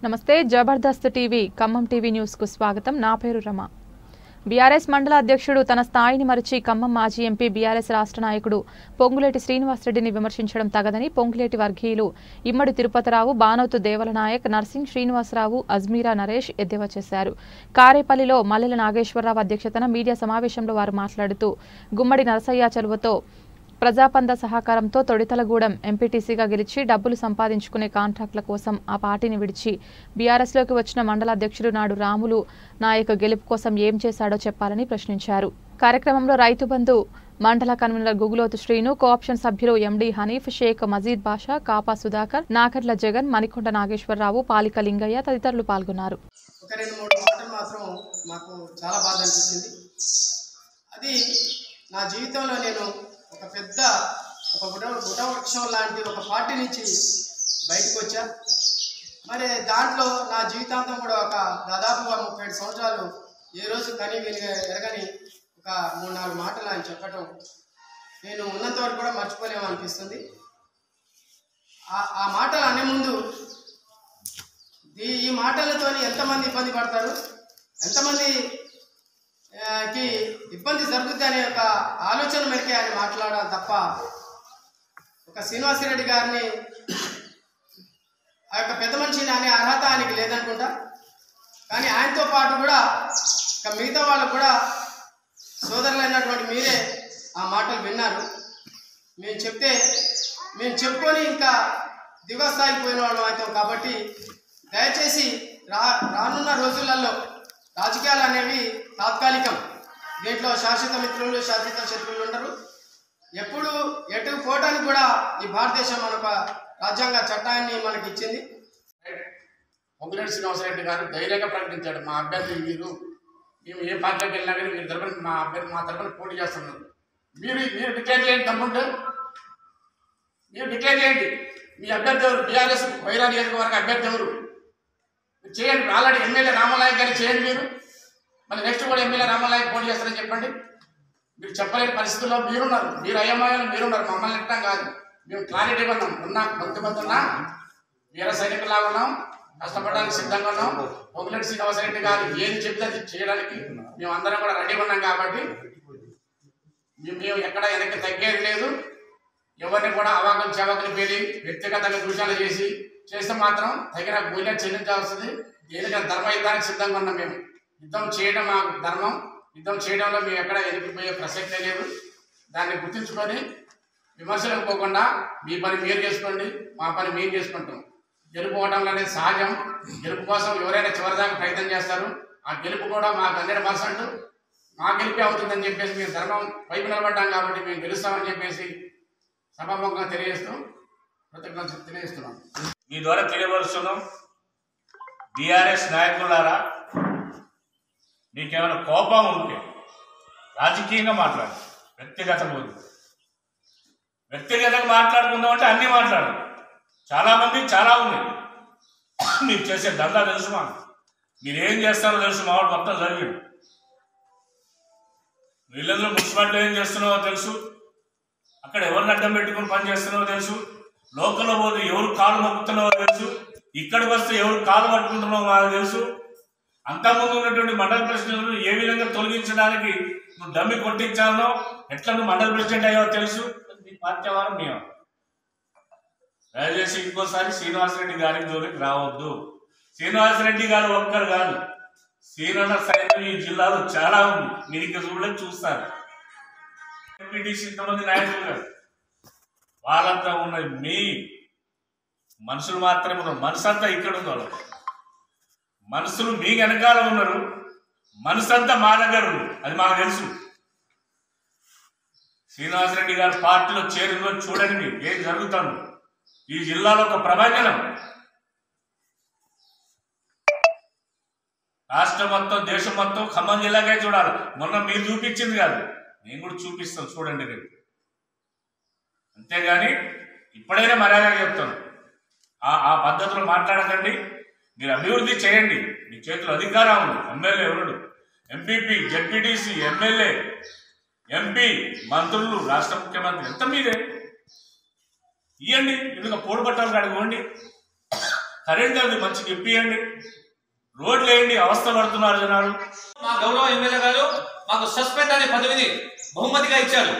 నమస్తే Jabardasth TV Khammam TV న్యూస్కు స్వాగతం నా పేరు రమ బీఆర్ఎస్ మండల అధ్యక్షుడు తన స్థాయిని మరిచి ఖమ్మం మాజీ ఎంపీ బీఆర్ఎస్ రాష్ట్ర నాయకుడు పొంగులేటి శ్రీనివాసరెడ్డిని విమర్శించడం తగదని పొంగులేటి వర్గీయులు ఇమ్మడి తిరుపతిరావు బానోతు దేవల నాయక్ నర్సింగ్ శ్రీనివాసరావు అజ్మీరా నరేష్ ఎద్దేవా చేశారు కారేపల్లిలో మల్లెల నాగేశ్వరరావు అధ్యక్షతన మీడియా సమావేశంలో వారు మాట్లాడుతూ గుమ్మడి నరసయ్య చలువతో ప్రజాపంద సహకారంతో తొడితలగూడెం ఎంపీటీసీగా గెలిచి డబ్బులు సంపాదించుకునే కాంట్రాక్టుల కోసం ఆ పార్టీని విడిచి బీఆర్ఎస్లోకి వచ్చిన మండల అధ్యక్షుడు నాడు రాములు నాయక్ గెలుపు కోసం ఏం చేశాడో చెప్పాలని ప్రశ్నించారు కార్యక్రమంలో రైతు బంధు మండల కన్వీనర్ గుగులోతు శ్రీను కోఆప్షన్ సభ్యులు ఎండి హనీఫ్ షేక్ మజీద్ బాషా కాపా సుధాకర్ నాగర్ల జగన్ మణికొండ నాగేశ్వరరావు పాలిక లింగయ్య తదితరులు పాల్గొన్నారు ఒక రెండు మూడు మాటలు మాత్రం మాకు చాలా బాధ అనిపించింది అది నా జీవితంలో నేను ఒక పెద్ద ఒక బుడ బుటవృక్షం లాంటి ఒక పార్టీ నుంచి బయటకు వచ్చా మరి దాంట్లో నా జీవితాంతం కూడా ఒక దాదాపుగా ముప్పై ఏడు సంవత్సరాలు ఏ రోజు కని విని ఎరగని ఒక మూడు నాలుగు మాటలు ఆయన చెప్పటం నేను ఉన్నంత వరకు కూడా మర్చిపోలేము అనిపిస్తుంది ఆ- ఆ మాటలు అనే ముందు ఈ ఈ మాటలతో ఎంతమంది ఇబ్బంది పడతారు ఎంతమంది ఆ, కి ఇబ్బంది జరుగుద్ది అనే ఒక ఆలోచన మేరకే ఆయన మాట్లాడాలి తప్ప ఒక శ్రీనివాసరెడ్డి గారిని ఆ యొక్క పెద్ద మనిషిని అనే అర్హత ఆయనకి లేదనుకుంటా కానీ ఆయనతో పాటు కూడా ఇక మిగతా వాళ్ళు కూడా సోదరులైనటువంటి మీరే ఆ మాటలు విన్నారు మేము చెప్తే మేము చెప్పుకొని ఇంకా దిగస్థాయికి పోయిన వాళ్ళం అవుతాం కాబట్టి దయచేసి రా రానున్న రోజులలో రాజకీయాలు అనేవి తాత్కాలికం దీంట్లో శాశ్వత మిత్రులు శాశ్వత శత్రువులు ఉండరు ఎప్పుడు ఎటు పోవడానికి కూడా ఈ భారతదేశం మనొక రాజ్యాంగ చట్టాన్ని మనకి ఇచ్చింది పొంగులేటి శ్రీనివాసరెడ్డి గారు ధైర్యంగా ప్రకటించాడు మా అభ్యర్థి వీరు మేము ఏ పార్టీలోకి వెళ్ళినా కానీ మీరు తరపున మా అభ్యర్థి మా తరపున పోటీ చేస్తున్నారు మీరు మీరు డిక్లేర్ చేయండి తమ్ముంటే మీరు డిక్లేర్ చేయండి మీ అభ్యర్థి ఎవరు బీఆర్ఎస్ వైరా నియోజకవర్గ అభ్యర్థి ఎవరు మీరు చేయండి ఆల్రెడీ ఎమ్మెల్యే రామనాయక్ గారిని చేయండి మీరు మళ్ళీ నెక్స్ట్ కూడా ఎమ్మెల్యే రామనాయక్ పోటీ చేస్తారని చెప్పండి మీరు చెప్పలేని పరిస్థితుల్లో మీరున్నారు మీరు అయ్యమాయాలు మీరున్నారు మమ్మల్ని ఇట్టం కాదు మేము క్లారిటీగా ఉన్నాం ఉన్నా కొంతమంది ఉన్నా వీర సైనికులాగా ఉన్నాం కష్టపడడానికి సిద్ధంగా ఉన్నాం పొంగులేటి శ్రీనివాసరెడ్డి గారు ఏది చెప్తే అది చేయడానికి మేము అందరం కూడా రెడీగా ఉన్నాం కాబట్టి మేము మేము ఎక్కడ వెనక్కి తగ్గేది లేదు ఎవరిని కూడా అవాకలు చవాకలు పేలి వ్యక్తిగతంగా దూషణలు చేసి చేస్తే మాత్రం తగిన మూల్యం చెల్లించాల్సింది దేనికైనా ధర్మ యుద్ధానికి సిద్ధంగా ఉన్నాం మేము యుద్ధం చేయడం మా ధర్మం యుద్ధం చేయడంలో మేము ఎక్కడ ఎనికిపోయే ప్రసక్తే లేదు దాన్ని గుర్తుంచుకొని విమర్శలకు పోకుండా మీ పని మీరు చేసుకోండి మా పని మేము చేసుకుంటాం గెలుపుకోవడం అనేది సహజం గెలుపు కోసం ఎవరైనా చివరిదాకా ప్రయత్నం చేస్తారు ఆ గెలుపు కూడా మాకు హండ్రెడ్ పర్సెంట్ మా గెలిపే అవుతుందని చెప్పేసి మేము ధర్మం వైపు నిలబడ్డాం కాబట్టి మేము గెలుస్తామని చెప్పేసి సభాముఖంగా తెలియజేస్తూ కృతజ్ఞతలు తెలియజేస్తున్నాం మీ ద్వారా తెలియపరుస్తున్నాం బీఆర్ఎస్ నాయకులారా మీకేమైనా కోపం ఉంటే రాజకీయంగా మాట్లాడు వ్యక్తిగతం వద్దు వ్యక్తిగతంగా మాట్లాడుకుందాం అంటే అన్నీ మాట్లాడు చాలా మంది చాలా ఉన్నాయి మీరు చేసే దందా తెలుసు మా మీరు ఏం చేస్తారో తెలుసు మా వాడు మొత్తం జరిగింది వీళ్ళందరూ మున్సిపాలిటీ ఏం చేస్తున్నావో తెలుసు అక్కడ ఎవరిని అడ్డం పెట్టుకుని పని చేస్తున్నావో తెలుసు లోకల్లో పోతే ఎవరు కాలు మొక్కుతున్నావో తెలుసు ఇక్కడికి వస్తే ఎవరు కాలు పట్టుకుంటున్నావో మాకు తెలుసు అంతకుముందు ఉన్నటువంటి మండల ప్రెసిడెంట్లను ఏ విధంగా తొలగించడానికి నువ్వు డమ్మి కొట్టించాలో ఎట్లా నువ్వు మండల ప్రెసిడెంట్ అయ్యావో తెలుసు నీ పార్టీ వారు మేము దయచేసి ఇంకోసారి శ్రీనివాసరెడ్డి గారి జోలికి రావద్దు శ్రీనివాసరెడ్డి గారు ఒక్కరు కాదు శ్రీనన్న సైన్యం ఈ జిల్లాలో చాలా ఉంది మీరు ఇంకా చూడలేదు చూస్తారు ఎంపీటీసీ ఇంతమంది నాయకులు కాదు వాళ్ళంతా ఉన్నది మీ మనుషులు మాత్రమే ఉన్నారు మనసు అంతా ఇక్కడ ఉంది వాళ్ళు మనుషులు మీ వెనకాల ఉన్నారు మనసు అంతా మా దగ్గర ఉంది అది మాకు తెలుసు శ్రీనివాసరెడ్డి గారి పార్టీలో చేరిందో చూడండి మీరు ఏం జరుగుతుంది ఈ జిల్లాలో ఒక ప్రభంజనం రాష్ట్రం మొత్తం దేశం మొత్తం ఖమ్మం జిల్లాకే చూడాలి మొన్న మీరు చూపించింది కాదు నేను కూడా చూపిస్తాను చూడండి రేపు అంతేగాని ఇప్పుడైనా మర్యాదగా చెప్తాను ఆ ఆ పద్ధతిలో మాట్లాడకండి మీరు అభివృద్ధి చేయండి మీ చేతిలో అధికారం ఉంది ఎమ్మెల్యే ఎవరు ఎంపీపీ జడ్పీటీసీ ఎమ్మెల్యే ఎంపీ మంత్రులు రాష్ట్ర ముఖ్యమంత్రి ఎంత మీదే ఇవ్వండి ఎందుకు పోడు పట్టాలు అడగండి కరెంట్ అది మంచిగా ఇప్పియండి రోడ్లు వేయండి అవస్థ పడుతున్నారు జనాలు మా గౌరవ ఎమ్మెల్యే గారు మాకు సస్పెండ్ అనే పదవిని బహుమతిగా ఇచ్చారు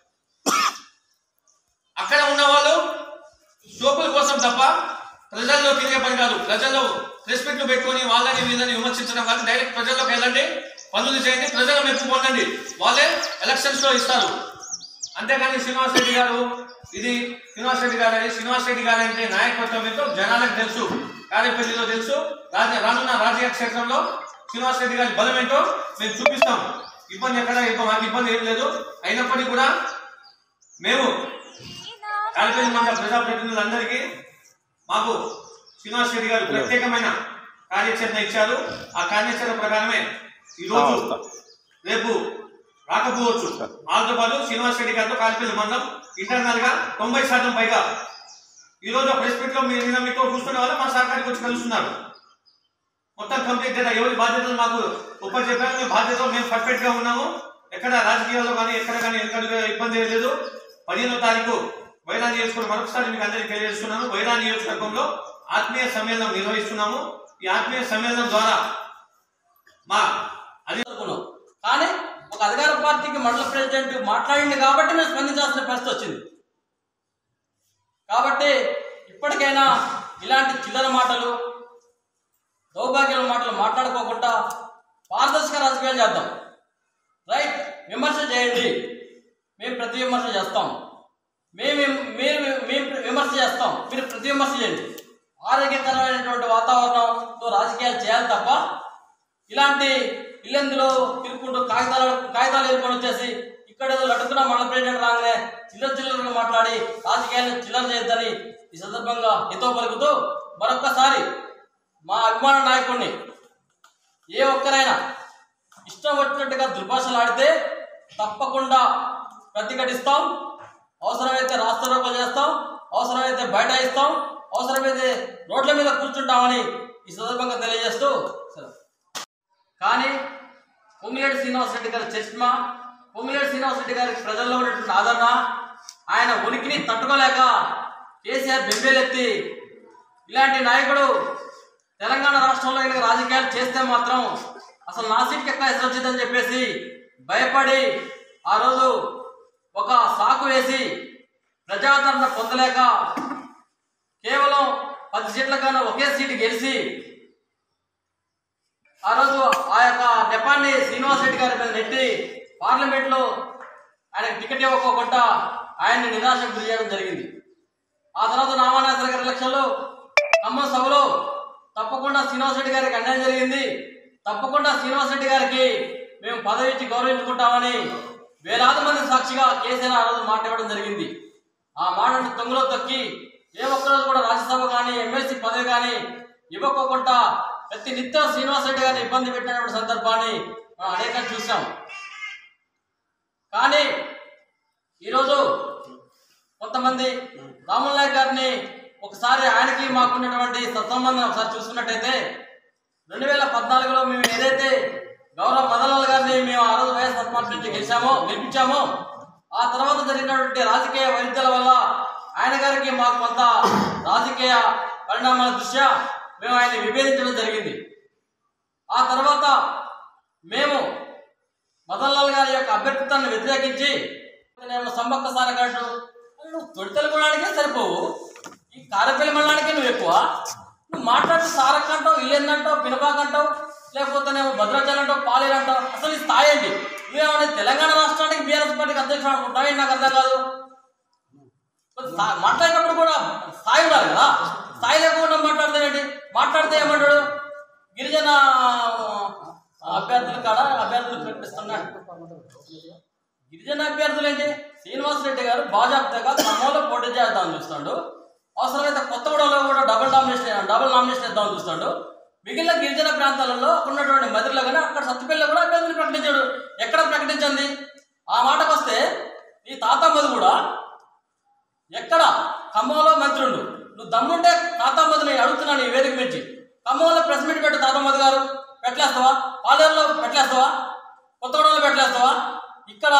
అక్కడ ఉన్న వాళ్ళు షోపుల కోసం తప్ప ప్రజల్లో తిరిగే పని కాదు ప్రజల్లో ప్రెస్ మీట్లు పెట్టుకొని వాళ్ళని వీళ్ళని విమర్శించడం కాదు డైరెక్ట్ ప్రజల్లోకి వెళ్ళండి పనులు చేయండి ప్రజల మెప్పు పొందండి వాళ్ళే ఎలక్షన్స్ లో ఇస్తారు అంతేకాని శ్రీనివాస్ రెడ్డి గారు ఇది శ్రీనివాస్ రెడ్డి గారు అని శ్రీనివాస్ రెడ్డి గారు అంటే నాయకత్వం ఏంటో జనాలకు తెలుసు కార్యపల్లిలో తెలుసు రాజ రానున్న రాజకీయ క్షేత్రంలో శ్రీనివాస్ రెడ్డి గారి బలం ఏంటో మేము చూపిస్తాం ఇబ్బంది ఎక్కడ ఇబ్బ- మాకు ఇబ్బంది ఏం లేదు అయినప్పటికీ కూడా మేము కార్యపల్లి మండల ప్రజాప్రతినిధులందరికీ మాకు శ్రీనివాస్ రెడ్డి గారు ప్రత్యేకమైన కార్యాచరణ ఇచ్చారు ఆ కార్యాచరణ ప్రకారమే ఈరోజు రేపు రాకపోవచ్చు వాళ్ళతో పాటు శ్రీనివాస్ రెడ్డి గారితో కాల్పల్లి మండలం ఇంటర్నల్ గా తొంభై శాతం పైగా ఈ రోజు ప్రెస్ మీట్ లో మీరు నిన్న మీతో కూర్చున్న వాళ్ళు మా సహకారికి వచ్చి కలుస్తున్నారు మొత్తం కంప్లీట్ డేటా ఎవరి బాధ్యతలు మాకు ఉప చెప్పారు మేము బాధ్యతలు మేము పర్ఫెక్ట్ గా ఉన్నాము ఎక్కడ రాజకీయాల్లో కానీ ఎక్కడ కానీ ఎక్కడ ఇబ్బంది ఏం లేదు పదిహేనో తారీఖు వైరా నియోజకవర్గం మరొకసారి మీకు అందరికీ తెలియజేస్తున్నాను వైరా నియోజకవర్గంలో ఆత్మీయ సమ్మేళనం నిర్వహిస్తున్నాము ఈ ఆత్మీయ సమ్మేళనం ద్వారా మా అది అనుకున్నాం కానీ ఒక అధికార పార్టీకి మండల ప్రెసిడెంట్ మాట్లాడింది కాబట్టి మేము స్పందించాల్సిన పరిస్థితి వచ్చింది కాబట్టి ఇప్పటికైనా ఇలాంటి చిల్లర మాటలు దౌర్భాగ్యాల మాటలు మాట్లాడుకోకుండా పారదర్శక రాజకీయాలు చేద్దాం రైట్ విమర్శ చేయండి మేము ప్రతి విమర్శ చేస్తాం మేము మీరు మేము విమర్శ చేస్తాం మీరు ప్రతి విమర్శ చేయండి ఆరోగ్యకరమైనటువంటి వాతావరణంతో రాజకీయాలు చేయాలి తప్ప ఇలాంటి ఇల్లెందులో తిరుక్కుంటూ కాగితాలు కాగితాలు ఏరుకొని వచ్చేసి ఇక్కడ ఏదో లడుకున్న మండల ప్రెసిడెంట్ రాగానే చిల్లర చిల్లరగా మాట్లాడి రాజకీయాలను చిల్లర చేయొద్దని ఈ సందర్భంగా హితో పలుకుతూ మరొక్కసారి మా అభిమాన నాయకుడిని ఏ ఒక్కరైనా ఇష్టం వచ్చినట్టుగా దుర్భాషలు ఆడితే తప్పకుండా ప్రతిఘటిస్తాం అవసరమైతే రాస్తారోకలు చేస్తాం అవసరమైతే బైఠాయిస్తాం అవసరమైతే రోడ్ల మీద కూర్చుంటామని ఈ సందర్భంగా తెలియజేస్తూ సెలవు. కానీ పొంగిలేటి శ్రీనివాసరెడ్డి గారి చరిష్మా పొంగిలేటి శ్రీనివాసరెడ్డి గారికి ప్రజల్లో ఉన్నటువంటి ఆదరణ ఆయన ఉనికిని తట్టుకోలేక కేసీఆర్ బెంబేలెత్తి ఇలాంటి నాయకుడు తెలంగాణ రాష్ట్రంలో కనుక రాజకీయాలు చేస్తే మాత్రం అసలు నా సీట్కి ఎక్కడ ఎసరు వచ్చిందని చెప్పేసి భయపడి ఆ రోజు ఒక సాకు వేసి ప్రజాదరణ పొందలేక కేవలం పది సీట్ల కన్నా ఒకే సీటు గెలిచి ఆ రోజు ఆ యొక్క నెపాన్ని శ్రీనివాస్ రెడ్డి గారి మీద నెట్టి పార్లమెంట్ లో ఆయన టికెట్ ఇవ్వకోకుండా ఆయన్ని నిరాశకు గురి చేయడం జరిగింది ఆ తర్వాత నామానాథర్ గారి ఎలక్షన్లో ఖమ్మం సభలో తప్పకుండా శ్రీనివాస్ రెడ్డి గారికి అన్యాయం జరిగింది తప్పకుండా శ్రీనివాస్ రెడ్డి గారికి మేము పదవి ఇచ్చి గౌరవించుకుంటామని వేలాది మంది సాక్షిగా కేసీఆర్ ఆ రోజు మాట ఇవ్వడం జరిగింది ఆ మాటను తొంగలో తొక్కి ఏ ఒక్కరోజు కూడా రాజ్యసభ కానీ ఎమ్మెల్సీ పదవి కానీ ఇవ్వకోకుండా ప్రతి నిత్యం శ్రీనివాస్ రెడ్డి గారిని ఇబ్బంది పెట్టినటువంటి సందర్భాన్ని మనం అనేకం చూసాం కానీ ఈరోజు కొంతమంది రాముల్ నాయక్ గారిని ఒకసారి ఆయనకి మాకున్నటువంటి సత్సంబంధం ఒకసారి చూసుకున్నట్టయితే రెండు వేల పద్నాలుగులో మేము ఏదైతే గౌరవ మదనలాల్ గారిని మేము ఆ రోజు వైఎస్ఆర్ పార్టీ నుంచి గెలిచామో గెలిపించామో ఆ తర్వాత జరిగినటువంటి రాజకీయ వైద్యాల వల్ల ఆయన గారికి మాకు కొంత రాజకీయ పరిణామాల దృష్ట్యా మేము ఆయన విభేదించడం జరిగింది ఆ తర్వాత మేము మదన్లాల్ గారి యొక్క అభ్యర్థిత్వాన్ని వ్యతిరేకించి నేను సమ్మక్క సారగాడు నువ్వు తొడితలు కొనడానికే సరిపోవు ఈ కారపల్లి మండలానికే నువ్వు ఎక్కువ నువ్వు మాట్లాడితే సారక్క అంటావు ఇల్లేందంటావు పినపాక అంటావు లేకపోతేనేమో భద్రాచలం అంటావు పాలేరు అంటావు అసలు ఈ స్థాయి ఏంటి నువ్వేమన్నా తెలంగాణ రాష్ట్రానికి బీఆర్ఎస్ పార్టీకి అధ్యక్షుడు అనుకుంటావు ఏంటి నాకు అర్థం కాదు మరి స్థా- మాట్లాడేటప్పుడు కూడా స్థాయి ఉండాలి కదా స్థాయి లేకుండా మాట్లాడితే మాట్లాడితే ఏమంటాడు గిరిజన ఆ, అభ్యర్థుల కాడ అభ్యర్థులు ప్రకటిస్తున్నాడు గిరిజన అభ్యర్థులు ఏంటి శ్రీనివాస్ రెడ్డి గారు బాజాప్తగా ఖమ్మంలో పోటీ చేద్దామని చూస్తాడు అవసరమైతే కొత్తగూడలో కూడా డబుల్ నామినేషన్ డబుల్ నామినేషన్ ఇద్దామని చూస్తాడు మిగిలిన గిరిజన ప్రాంతాలలో అక్కడ ఉన్నటువంటి మదిరిలో కానీ అక్కడ సత్తుపల్లిలో కూడా అభ్యర్థులు ప్రకటించాడు ఎక్కడ ప్రకటించింది ఆ మాటకు వస్తే ఈ తాతమ్మది కూడా ఎక్కడ ఖమ్మంలో మంత్రులు నువ్వు దమ్ముంటే తాతమ్మదిని అడుగుతున్నాను ఈ వేదిక నుంచి ఖమ్మంలో ప్రెస్ మీట్ పెట్టు తాతమ్మది గారు పెట్టలేస్తావా పాలేరులో పెట్టలేస్తావా కొత్తగూడలో పెట్టలేస్తావా ఇక్కడ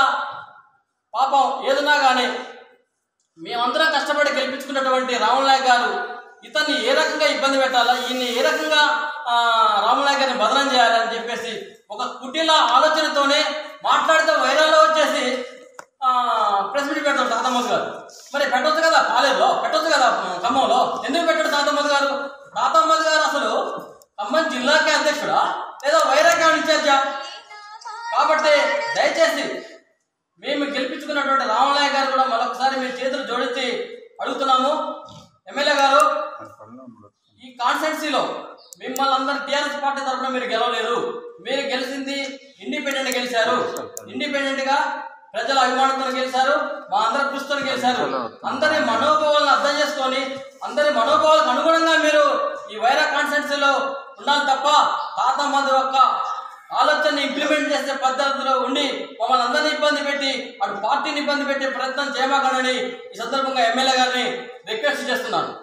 పాపం ఏదన్నా కానీ మేమందరం కష్టపడి గెలిపించుకున్నటువంటి రాముల్ నాయక్ గారు ఇతన్ని ఏ రకంగా ఇబ్బంది పెట్టాలా ఈయన్ని ఏ రకంగా ఆ, రామనాయక్ గారిని బదనం చేయాలని చెప్పేసి ఒక కుటిల ఆలోచనతోనే మాట్లాడితే వైరల్లో వచ్చేసి ప్రెస్ మీట్ పెడతాడు తాతమ్మద్ గారు మరి పెట్టొచ్చు కదా కాలేజీలో పెట్టొచ్చు కదా ఖమ్మంలో ఎందుకు పెట్టాడు తాతమ్మద్ గారు తాతమ్మద్ గారు అసలు ఖమ్మం జిల్లాకే అధ్యక్షుడా లేదా వైరాగ్య ఇన్ఛార్జా కాబట్టి దయచేసి మేము గెలిపించుకున్నటువంటి రామలయ్య గారు కూడా మరొకసారి మీ చేతులు జోడించి అడుగుతున్నాము ఎమ్మెల్యే గారు ఈ కాన్స్టెన్సీలో మిమ్మల్ని అందరు టీఆర్ఎస్ పార్టీ తరఫున మీరు గెలవలేదు మీరు గెలిచింది ఇండిపెండెంట్ గెలిచారు ఇండిపెండెంట్ గా ప్రజల అభిమానంతో గెలిచారు మా అందరి కృషితో గెలిచారు అందరి మనోభావాలను అర్థం చేసుకొని అందరి మనోభావాలకు అనుగుణంగా మీరు ఈ వైరా కాన్స్టెన్సీలో ఉండాలి తప్ప తాత మంది యొక్క ఆలోచనని ఇంప్లిమెంట్ చేసే పద్ధతిలో ఉండి మమ్మల్ని అందరినీ ఇబ్బంది పెట్టి అటు పార్టీని ఇబ్బంది పెట్టే ప్రయత్నం చేయమాకనని ఈ సందర్భంగా ఎమ్మెల్యే గారిని రిక్వెస్ట్ చేస్తున్నాను